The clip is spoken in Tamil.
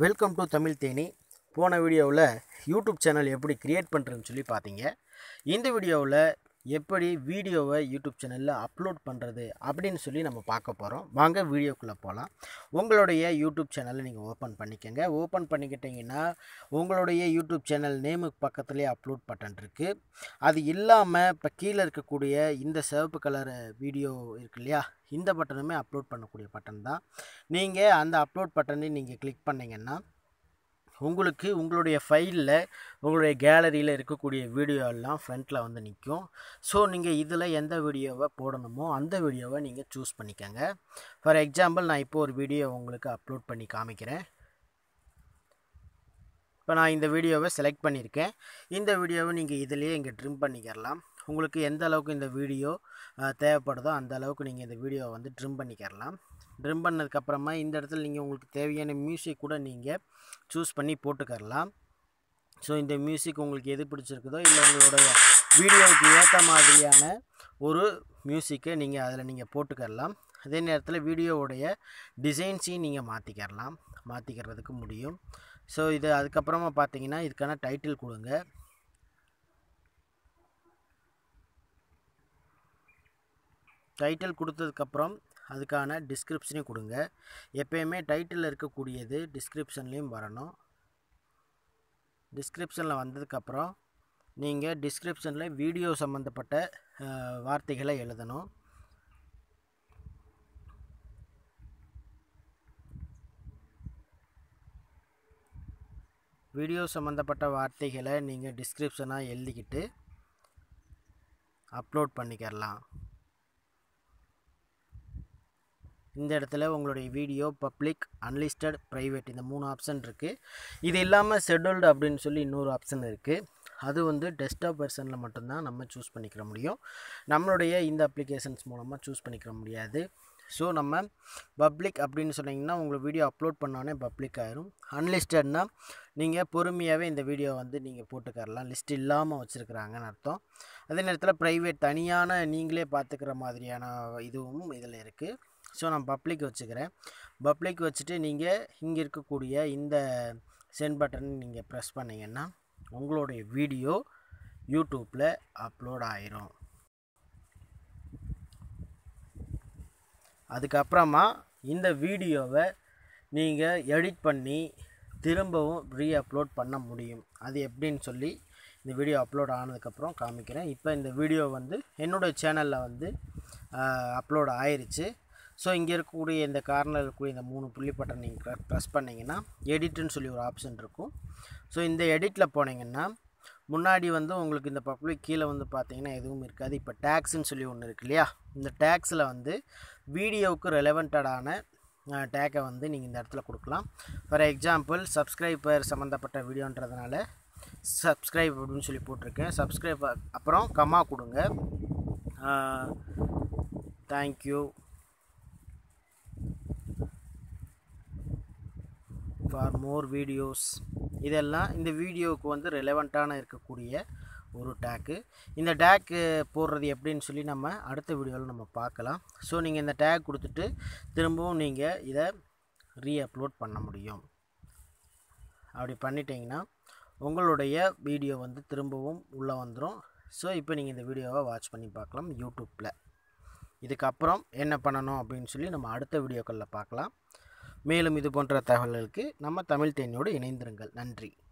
வெல்கம் டு தமிழ் தேனி போன வீடியோவில் யூடியூப் சேனல் எப்படி க்ரியேட் பண்ணுறதுன்னு சொல்லி பார்த்தீங்க இந்த வீடியோவில் எப்படி வீடியோவை யூடியூப் சேனலில் அப்லோட் பண்ணுறது அப்படின்னு சொல்லி நம்ம பார்க்க போகிறோம் வாங்க வீடியோக்குள்ளே போகலாம் உங்களுடைய யூடியூப் சேனலை நீங்கள் ஓப்பன் பண்ணிக்கோங்க ஓப்பன் பண்ணிக்கிட்டிங்கன்னா உங்களுடைய யூடியூப் சேனல் நேமுக்கு பக்கத்துலேயே அப்லோட் பட்டன் இருக்குது அது இல்லாமல் இப்போ கீழே இருக்கக்கூடிய இந்த சிவப்பு கலர் வீடியோ இருக்கு இல்லையா இந்த பட்டனுமே அப்லோட் பண்ணக்கூடிய பட்டன் தான் நீங்கள் அந்த அப்லோட் பட்டனை நீங்கள் கிளிக் பண்ணிங்கன்னா உங்களுக்கு உங்களுடைய ஃபைலில் உங்களுடைய கேலரியில் இருக்கக்கூடிய வீடியோ எல்லாம் ஃப்ரண்ட்டில் வந்து நிற்கும் ஸோ நீங்கள் இதில் எந்த வீடியோவை போடணுமோ அந்த வீடியோவை நீங்கள் சூஸ் பண்ணிக்கோங்க ஃபார் எக்ஸாம்பிள் நான் இப்போ ஒரு வீடியோ உங்களுக்கு அப்லோட் பண்ணி காமிக்கிறேன் இப்போ நான் இந்த வீடியோவை செலக்ட் பண்ணியிருக்கேன் இந்த வீடியோவை நீங்கள் இதிலேயே இங்கே ட்ரிம் பண்ணிக்கிறலாம் உங்களுக்கு எந்த அளவுக்கு இந்த வீடியோ அஹ், தேவைப்படுதோ அந்த அளவுக்கு நீங்கள் இந்த வீடியோவை வந்து ட்ரிம் பண்ணிக்கிறலாம் ட்ரிம் பண்ணதுக்கப்புறமா இந்த இடத்துல நீங்கள் உங்களுக்கு தேவையான மியூசிக் கூட நீங்கள் சூஸ் பண்ணி போட்டுக்கரலாம் ஸோ இந்த மியூசிக் உங்களுக்கு எது பிடிச்சிருக்குதோ இல்லை உங்களுடைய வீடியோவுக்கு ஏற்ற மாதிரியான ஒரு மியூசிக்கை நீங்கள் அதில் நீங்கள் போட்டுக்கரலாம் அதே நேரத்தில் வீடியோவுடைய டிசைன்ஸையும் நீங்கள் மாற்றிக்கிறலாம் மாற்றிக்கிறதுக்கு முடியும் ஸோ இது அதுக்கப்புறமா பார்த்தீங்கன்னா இதுக்கான டைட்டில் கொடுங்க டைட்டில் கொடுத்ததுக்கப்புறம் அதுக்கான டிஸ்கிரிப்ஷனையும் கொடுங்க எப்பயுமே டைட்டிலில் இருக்கக்கூடியது டிஸ்கிரிப்ஷன்லேயும் வரணும் டிஸ்கிரிப்ஷனில் வந்ததுக்கப்புறம் நீங்கள் டிஸ்கிரிப்ஷனில் வீடியோ சம்மந்தப்பட்ட அஹ், வார்த்தைகளை எழுதணும் வீடியோ சம்மந்தப்பட்ட வார்த்தைகளை நீங்கள் டிஸ்கிரிப்ஷனாக எழுதிக்கிட்டு அப்லோட் பண்ணிக்கிறலாம் இந்த இடத்துல உங்களுடைய வீடியோ பப்ளிக் அன்லிஸ்டட் ப்ரைவேட் இந்த மூணு ஆப்ஷன் இருக்குது இது இல்லாமல் ஷெட்யூல்டு அப்படின்னு சொல்லி இன்னொரு ஆப்ஷன் இருக்குது அது வந்து டெஸ்க்டாப் வெர்ஷனில் மட்டும்தான் நம்ம சூஸ் பண்ணிக்கிற முடியும் நம்மளுடைய இந்த அப்ளிகேஷன்ஸ் மூலமாக சூஸ் பண்ணிக்கிற முடியாது ஸோ நம்ம பப்ளிக் அப்படின்னு சொன்னீங்கன்னா உங்கள் வீடியோ அப்லோட் பண்ணோடனே பப்ளிக் ஆயிரும் அன்லிஸ்டட்னா நீங்கள் பொறுமையாகவே இந்த வீடியோ வந்து நீங்கள் போட்டுக்கரலாம் லிஸ்ட் இல்லாமல் வச்சுருக்குறாங்கன்னு அர்த்தம் அதே நேரத்தில் ப்ரைவேட் தனியான நீங்களே பார்த்துக்கிற மாதிரியான இதுவும் இதில் இருக்குது ஸோ நான் பப்ளிக் வச்சுக்கிறேன் பப்ளிக் வச்சுட்டு நீங்கள் இங்கே இருக்கக்கூடிய இந்த சென்ட் பட்டன் நீங்கள் ப்ரெஸ் பண்ணிங்கன்னா உங்களுடைய வீடியோ யூடியூப்பில் அப்லோட் ஆயிரும் அதுக்கப்புறமா இந்த வீடியோவை நீங்கள் எடிட் பண்ணி திரும்பவும் ரீ அப்லோட் பண்ண முடியும் அது எப்படின்னு சொல்லி இந்த வீடியோ அப்லோட் ஆனதுக்கப்புறம் காமிக்கிறேன் இப்போ இந்த வீடியோ வந்து என்னோடய சேனலில் வந்து அப்லோட் ஆயிருச்சு ஸோ இங்கே இருக்கக்கூடிய இந்த கார்னர் இருக்கக்கூடிய இந்த மூணு புள்ளி பட்டன் நீங்கள் ப்ரெஸ் பண்ணிங்கன்னா எடிட்டுன்னு சொல்லி ஒரு ஆப்ஷன் இருக்கும் ஸோ இந்த எடிட்டில் போனீங்கன்னா முன்னாடி வந்து உங்களுக்கு இந்த பப்ளிக் கீழே வந்து பார்த்தீங்கன்னா எதுவும் இருக்காது இப்போ டேக்ஸ்ன்னு சொல்லி ஒன்று இருக்கு இல்லையா இந்த டேக்ஸில் வந்து வீடியோவுக்கு ரெலவெண்டடான டேக்கை வந்து நீங்கள் இந்த இடத்துல கொடுக்கலாம் ஃபார் எக்ஸாம்பிள் சப்ஸ்கிரைபர் சம்மந்தப்பட்ட வீடியோன்றதுனால சப்ஸ்கிரைப் அப்படின்னு சொல்லி போட்டிருக்கேன் சப்ஸ்கிரைப் அப்புறம் கமா கொடுங்க தேங்க்யூ ஃபார் மோர் வீடியோஸ் இதெல்லாம் இந்த வீடியோவுக்கு வந்து ரெலவெண்ட்டான இருக்கக்கூடிய ஒரு டேக்கு இந்த டேக்கு போடுறது எப்படின்னு சொல்லி நம்ம அடுத்த வீடியோவில் நம்ம பார்க்கலாம் ஸோ நீங்கள் இந்த டேக் கொடுத்துட்டு திரும்பவும் நீங்கள் இதை ரீ அப்லோட் பண்ண முடியும் அப்படி பண்ணிட்டீங்கன்னா உங்களுடைய வீடியோ வந்து திரும்பவும் உள்ளே வந்துடும் ஸோ இப்போ நீங்கள் இந்த வீடியோவை வாட்ச் பண்ணி பார்க்கலாம் யூடியூப்பில் இதுக்கப்புறம் என்ன பண்ணணும் அப்படின்னு சொல்லி நம்ம அடுத்த வீடியோக்களில் பார்க்கலாம் மேலும் இது போன்ற தகவல்களுக்கு நம்ம தமிழ் தேனியோடு இணைந்திருங்கள் நன்றி